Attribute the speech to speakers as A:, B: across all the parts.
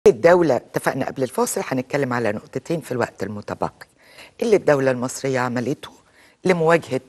A: الدولة اتفقنا قبل الفاصل هنتكلم على نقطتين في الوقت المتبقي اللي الدولة المصرية عملته لمواجهة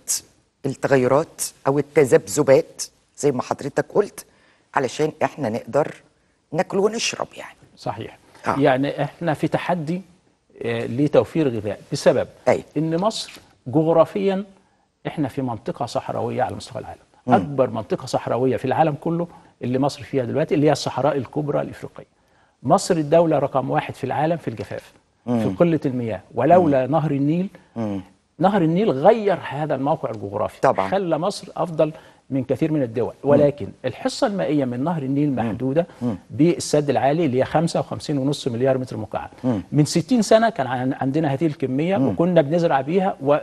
A: التغيرات أو التذبذبات زي ما حضرتك قلت علشان احنا نقدر ناكل ونشرب يعني
B: صحيح
A: آه.
B: آه. يعني احنا في تحدي آه، لتوفير غذاء بسبب
A: أي.
B: ان مصر جغرافيا احنا في منطقه صحراويه على مستوى العالم م. اكبر منطقه صحراويه في العالم كله اللي مصر فيها دلوقتي اللي هي الصحراء الكبرى الافريقيه مصر الدوله رقم واحد في العالم في الجفاف في قله المياه ولولا نهر النيل نهر النيل غير هذا الموقع الجغرافي
A: طبعاً.
B: خلى مصر افضل من كثير من الدول ولكن الحصه المائيه من نهر النيل محدوده بالسد العالي اللي هي 55.5 مليار متر مكعب من 60 سنه كان عن- عندنا هذه الكميه وكنا بنزرع بيها و-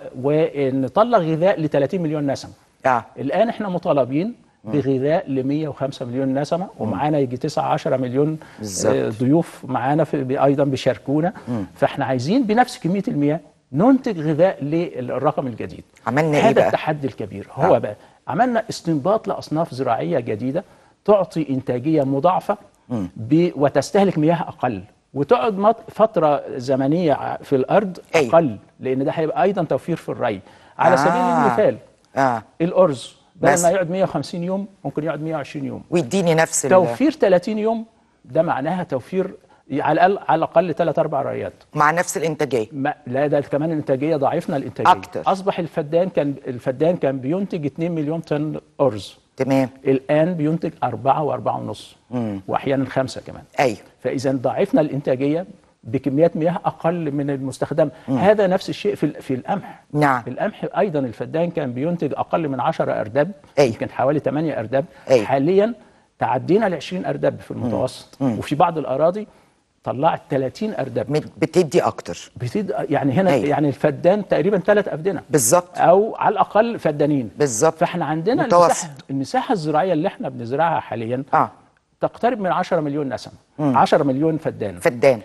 B: ونطلع غذاء ل 30 مليون نسمه
A: آه.
B: الان احنا مطالبين بغذاء ل 105 مليون نسمه ومعانا يجي 9 10 مليون
A: بالظبط.
B: آه، ضيوف معانا في ايضا بيشاركونا فاحنا عايزين بنفس كميه المياه ننتج غذاء للرقم الجديد
A: عملنا إيه
B: هذا
A: بقى؟
B: التحدي الكبير هو
A: آه.
B: بقى عملنا استنباط لاصناف زراعيه جديده تعطي انتاجيه مضاعفه ب... وتستهلك مياه اقل وتقعد مط- فتره زمنيه ع- في الارض
A: أيوة.
B: اقل لان ده هيبقى ايضا توفير في الري على سبيل
A: آه.
B: المثال
A: آه.
B: الارز بدل
A: بس.
B: ما يقعد 150 يوم ممكن يقعد 120 يوم
A: ويديني نفس ال-
B: توفير 30 يوم ده معناها توفير على الاقل على الاقل 3 4 ريات
A: مع نفس الإنتاجية
B: ما لا ده كمان الانتاجيه ضاعفنا الانتاجيه
A: أكتر.
B: اصبح الفدان كان الفدان كان بينتج 2 مليون طن ارز
A: تمام
B: الان بينتج 4 و4 ونص واحيانا 5 كمان
A: أيوه
B: فاذا ضاعفنا الانتاجيه بكميات مياه اقل من المستخدم هذا نفس الشيء في ال- في القمح
A: نعم.
B: في القمح ايضا الفدان كان بينتج اقل من 10 ارداب
A: أيوة.
B: يمكن حوالي 8 ارداب
A: أيوة.
B: حاليا تعدينا ال 20 ارداب في المتوسط وفي بعض الاراضي طلعت 30 ارداب
A: مت- بتدي أكتر
B: بتد... يعني هنا
A: أيوة.
B: يعني الفدان تقريبا ثلاث افدنه
A: بالظبط
B: او على الاقل فدانين
A: بالظبط.
B: فاحنا عندنا
A: متوسط.
B: المساحه المساحه الزراعيه اللي احنا بنزرعها حاليا
A: آه
B: تقترب من 10 مليون نسمه 10 مليون فدان
A: فدان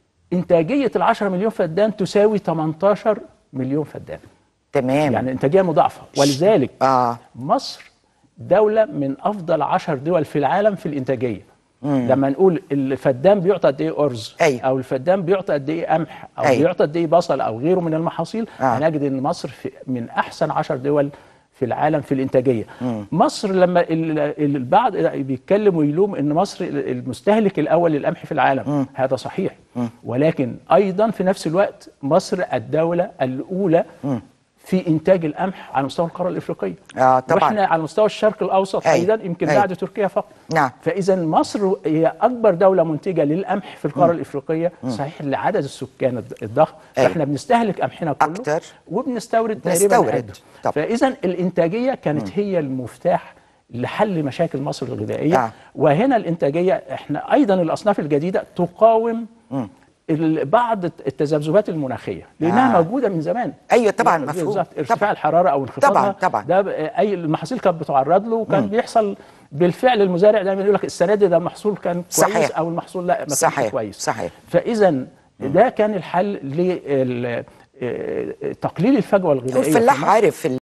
B: انتاجيه ال 10 مليون فدان تساوي 18 مليون فدان
A: تمام
B: يعني انتاجيه مضاعفه ولذلك
A: آه
B: مصر دولة من أفضل عشر دول في العالم في الإنتاجية لما نقول الفدان بيعطى قد إيه أرز
A: أيوة.
B: أو الفدان بيعطى قد إيه قمح أو
A: أيوة.
B: بيعطى قد إيه بصل أو غيره من المحاصيل
A: آه.
B: هنجد إن مصر في من أحسن عشر دول في العالم في الإنتاجية مصر لما ال- ال- البعض بيتكلم ويلوم إن مصر المستهلك الأول للقمح في العالم هذا صحيح ولكن أيضا في نفس الوقت مصر الدولة الأولى في انتاج القمح على مستوى القاره الافريقيه
A: آه، طبعاً.
B: واحنا على مستوى الشرق الاوسط
A: أيوة،
B: ايضا يمكن
A: أيوة.
B: بعد تركيا فقط
A: نعم.
B: فاذا مصر هي اكبر دوله منتجه للقمح في القاره الافريقيه صحيح لعدد السكان الض- الضخم
A: أيوة.
B: فاحنا بنستهلك قمحنا كله
A: أكتر.
B: وبنستورد تقريبا
A: بنستورد.
B: قده.
A: طب.
B: فاذا الانتاجيه كانت هي المفتاح لحل مشاكل مصر الغذائيه
A: آه.
B: وهنا الانتاجيه احنا ايضا الاصناف الجديده تقاوم ال- بعض التذبذبات المناخيه لانها
A: آه.
B: موجوده من زمان
A: أيوة طبعاً،
B: يعني
A: مفهوم.
B: بالظبط ارتفاع
A: طبعاً.
B: الحراره او انخفاضها
A: طبعاً، طبعاً.
B: ده ب- اي المحاصيل كانت بتعرض له وكان بيحصل بالفعل المزارع دايما يقول لك السنه دي ده المحصول كان كويس
A: صحيح.
B: او المحصول لا ما كانش
A: صحيح،
B: كويس
A: صحيح.
B: فاذا ده كان الحل لتقليل الفجوه الغذائيه في
A: والفلاح
B: مصر.
A: عارف ال-